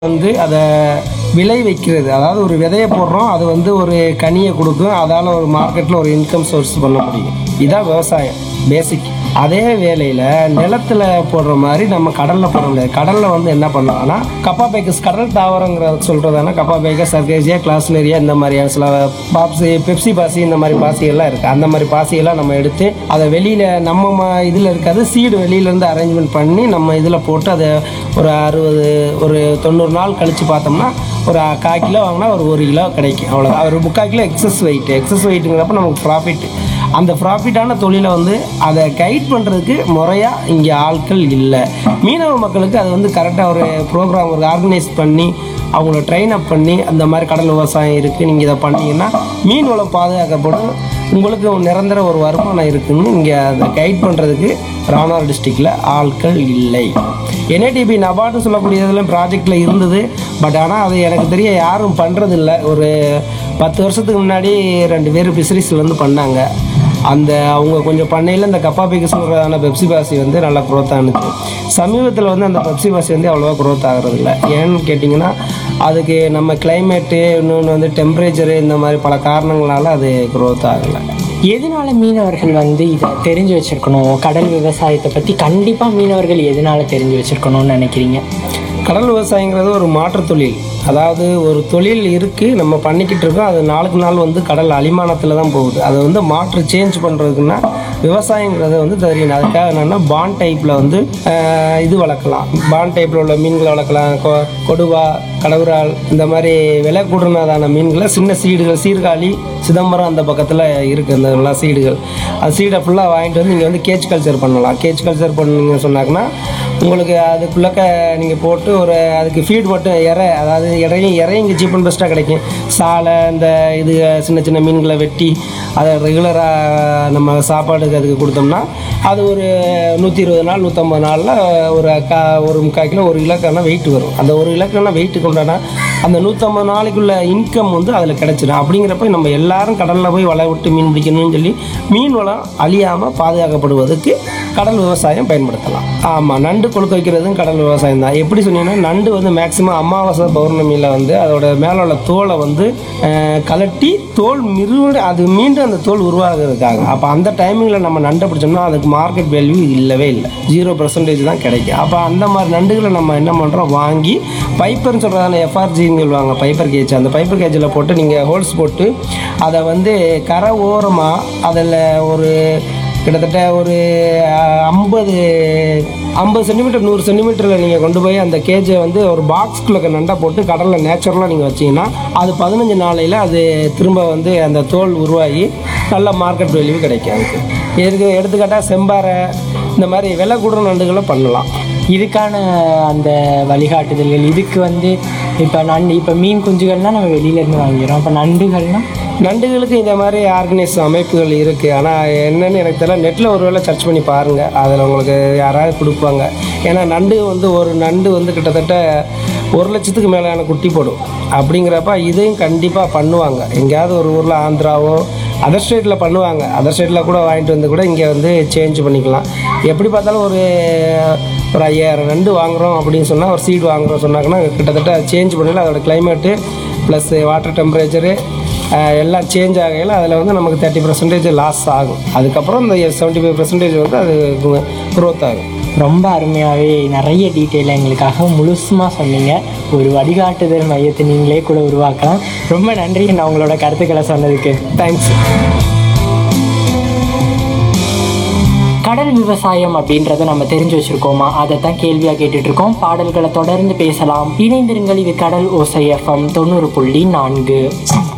வந்து அதை விளை வைக்கிறது அதாவது ஒரு விதையை போடுறோம் அது வந்து ஒரு கனியை கொடுக்கும் அதால் ஒரு மார்க்கெட்டில் ஒரு இன்கம் சோர்ஸ் பண்ண முடியும் இதான் விவசாயம் பேசிக் அதே வேலையில் நிலத்துல போடுற மாதிரி நம்ம கடலில் போட முடியாது கடலில் வந்து என்ன பண்ணலாம்னா கப்பா பேக்கஸ் கடல் தாவரங்கிற சொல்கிறதான கப்பா பேக்கஸ் சர்க்கேசியா கிளாஸ்லேரியா இந்த மாதிரியான சில பாப்ஸி பெப்சி பாசி இந்த மாதிரி பாசியெல்லாம் இருக்குது அந்த மாதிரி பாசியெல்லாம் நம்ம எடுத்து அதை வெளியில் நம்ம ம- இதில் இருக்காது சீடு வெளியிலேருந்து அரேஞ்ச்மெண்ட் பண்ணி நம்ம இதில் போட்டு அதை ஒரு அறுபது ஒரு தொண்ணூறு நாள் கழித்து பார்த்தோம்னா ஒரு கால் கிலோ வாங்கினா ஒரு ஒரு கிலோ கிடைக்கும் அவ்வளோதான் ஒரு முக்கால் கிலோ எக்ஸஸ் வெயிட் எக்ஸஸ் வெயிட்டுங்கிறப்ப நமக்கு ப்ராஃபிட் அந்த ப்ராஃபிட்டான தொழிலை வந்து அதை கைட் பண்ணுறதுக்கு முறையாக இங்கே ஆட்கள் இல்லை மீனவ மக்களுக்கு அது வந்து கரெக்டாக ஒரு ப்ரோக்ராம் ஒரு ஆர்கனைஸ் பண்ணி அவங்கள ட்ரெயின் அப் பண்ணி அந்த மாதிரி கடல் விவசாயம் இருக்குது நீங்கள் இதை பண்ணீங்கன்னா மீன் வளம் பாதுகாக்கப்படும் உங்களுக்கு நிரந்தர ஒரு வருமானம் இருக்குன்னு இங்கே அதை கைட் பண்ணுறதுக்கு ராமநாதபுரம் டிஸ்ட்ரிக்டில் ஆட்கள் இல்லை என்ஐடிபி நபார்டு சொல்லக்கூடியதெல்லாம் ப்ராஜெக்டில் இருந்தது பட் ஆனால் அது எனக்கு தெரிய யாரும் பண்ணுறதில்ல ஒரு பத்து வருஷத்துக்கு முன்னாடி ரெண்டு பேர் ஃபிஷரிஸ்லேருந்து பண்ணாங்க அந்த அவங்க கொஞ்சம் பண்ணையில் இந்த கப்பா பிகஸ்ங்கிறதான பெப்சி பாசி வந்து நல்லா க்ரோத் ஆனுச்சு சமீபத்தில் வந்து அந்த பெப்சி பாசி வந்து அவ்வளோவா க்ரோத் ஆகிறதில்ல ஏன்னு கேட்டிங்கன்னா அதுக்கு நம்ம கிளைமேட்டு இன்னொன்று வந்து டெம்பரேச்சரு இந்த மாதிரி பல காரணங்களால அது க்ரோத் ஆகலை எதனால மீனவர்கள் வந்து இதை தெரிஞ்சு வச்சிருக்கணும் கடல் விவசாயத்தை பற்றி கண்டிப்பாக மீனவர்கள் எதனால தெரிஞ்சு வச்சிருக்கணும்னு நினைக்கிறீங்க கடல் விவசாயங்கிறது ஒரு மாற்றுத் தொழில் அதாவது ஒரு தொழில் இருக்குது நம்ம பண்ணிக்கிட்டு இருக்கோம் அது நாளுக்கு நாள் வந்து கடல் அலிமானத்தில் தான் போகுது அதை வந்து மாற்று சேஞ்ச் பண்ணுறதுக்குன்னா விவசாயங்கிறது வந்து தெரியணும் அதுக்காக என்னென்னா பாண்ட் டைப்பில் வந்து ஆஹ், இது வளர்க்கலாம் பாண்ட் டைப்பில் உள்ள மீன்களை வளர்க்கலாம் கொ- கொடுவா கடவுரால் இந்த மாதிரி விலை கூடுனதான மீன்களை சின்ன சீடுகள் சீர்காழி சிதம்பரம் அந்த பக்கத்தில் இருக்குது அந்த எல்லா சீடுகள் அந்த சீடை ஃபுல்லாக வாங்கிட்டு வந்து நீங்கள் வந்து கேஜ் கல்ச்சர் பண்ணலாம் கேஜ் கல்ச்சர் பண்ணீங்க சொன்னாங்கன்னா உங்களுக்கு அதுக்குள்ளக்க நீங்கள் போட்டு ஒரு அதுக்கு ஃபீட் மட்டும் இறை அதாவது இறையும் இறையும் இங்கே சீப் அண்ட் பெஸ்ட்டாக கிடைக்கும் சாலை இந்த இது சின்ன சின்ன மீன்களை வெட்டி அதை ரெகுலராக நம்ம சாப்பாடுக்கு அதுக்கு கொடுத்தோம்னா அது ஒரு நூற்றி இருபது நாள் நூற்றம்பது நாளில் ஒரு கா ஒரு முக்கால் கிலோ ஒரு கிலோக்கான வெயிட் வரும் அந்த ஒரு கிலோக்கான வெயிட் கொண்டானா அந்த நூற்றம்பது நாளைக்குள்ள இன்கம் வந்து அதில் கிடைச்சிடும் அப்படிங்கிறப்ப நம்ம எல்லாரும் கடலில் போய் வலை விட்டு மீன் பிடிக்கணும்னு சொல்லி மீன் வளம் அழியாமல் பாதுகாக்கப்படுவதற்கு கடல் விவசாயம் பயன்படுத்தலாம் ஆமாம் நண்டு கொழுக்க வைக்கிறதும் கடல் விவசாயம் தான் எப்படி சொன்னீங்கன்னா நண்டு வந்து மேக்சிமம் அமாவாசை பௌர்ணமியில் வந்து அதோட மேலே உள்ள தோலை வந்து அஹ், கலட்டி தோல் மிருவ அது மீண்டும் அந்த தோல் உருவாகிறதுக்காக அப்போ அந்த டைமிங்கில் நம்ம நண்டை பிடிச்சோம்னா அதுக்கு மார்க்கெட் வேல்யூ இல்லவே இல்லை ஜீரோ பர்சன்டேஜ் தான் கிடைக்கும் அப்போ அந்த மாதிரி நண்டுகளை நம்ம என்ன பண்ணுறோம் வாங்கி பைப்பர்னு சொல்கிறதான எஃப்ஆர்ஜின்னு சொல்லுவாங்க பைப்பர் கேஜ் அந்த பைப்பர் கேஜில் போட்டு நீங்கள் ஹோல்ஸ் போட்டு அதை வந்து கரை ஓரமாக அதில் ஒரு கிட்டத்தட்ட ஒரு ஐம்பது ஐம்பது சென்டிமீட்டர் நூறு சென்டிமீட்டரில் நீங்கள் கொண்டு போய் அந்த கேஜை வந்து ஒரு பாக்ஸ்குள்ளே நண்டை போட்டு கடலில் நேச்சுரலாக நீங்கள் வச்சீங்கன்னா அது பதினஞ்சு நாளையில் அது திரும்ப வந்து அந்த தோல் உருவாகி நல்ல மார்க்கெட் வேல்யூ கிடைக்கும் அதுக்கு இதுக்கு எடுத்துக்காட்டால் செம்பாறை இந்த மாதிரி விலை கூடுற நண்டுகளை பண்ணலாம் இதுக்கான அந்த வழிகாட்டுதல்கள் இதுக்கு வந்து இப்போ நண்டு இப்போ மீன் குஞ்சுகள்னால் நம்ம வெளியிலேருந்து வாங்கிடுறோம் அப்போ நண்டுகள்னால் நண்டுகளுக்கு இந்த மாதிரி ஆர்கனைஸ் அமைப்புகள் இருக்குது ஆனால் என்னன்னு எனக்கு தெரியல நெட்டில் ஒரு வேளை சர்ச் பண்ணி பாருங்கள் அதில் உங்களுக்கு யாராவது கொடுப்பாங்க ஏன்னா நண்டு வந்து ஒரு நண்டு வந்து கிட்டத்தட்ட ஒரு லட்சத்துக்கு மேலான குட்டி போடும் அப்படிங்கிறப்ப இதையும் கண்டிப்பாக பண்ணுவாங்க எங்கேயாவது ஒரு ஊரில் ஆந்திராவோ அதர் ஸ்டேட்டில் பண்ணுவாங்க அதர் ஸ்டேட்டில் கூட வாங்கிட்டு வந்து கூட இங்கே வந்து சேஞ்ச் பண்ணிக்கலாம் எப்படி பார்த்தாலும் ஒரு ஒரு ஐயாயிரம் நண்டு வாங்குறோம் அப்படின்னு சொன்னால் ஒரு சீடு வாங்குறோம் சொன்னாங்கன்னா கிட்டத்தட்ட சேஞ்ச் பண்ணல அதோட கிளைமேட்டு ப்ளஸ் வாட்டர் டெம்பரேச்சரு எல்லாம் சேஞ்ச் ஆகையில் அதில் வந்து நமக்கு தேர்ட்டி பர்சன்டேஜ் லாஸ் ஆகும் அதுக்கப்புறம் இந்த செவன்ட்டி ஃபைவ் பர்சன்டேஜ் வந்து அது க்ரோத் ஆகும் ரொம்ப அருமையாகவே நிறைய டீட்டெயிலாக எங்களுக்காக முழுசுமாக சொன்னீங்க ஒரு வழிகாட்டுதல் மையத்தை நீங்களே கூட உருவாக்கலாம் ரொம்ப நன்றி நான் உங்களோட கருத்துக்களை சொன்னதுக்கு தேங்க்ஸ் கடல் விவசாயம் அப்படின்றத நம்ம தெரிஞ்சு வச்சிருக்கோமா அதை தான் கேள்வியாக கேட்டுட்டு இருக்கோம் பாடல்களை தொடர்ந்து பேசலாம் இணைந்திருங்கள் இது கடல் ஓசை எஃப்எம் தொண்ணூறு புள்ளி நான்கு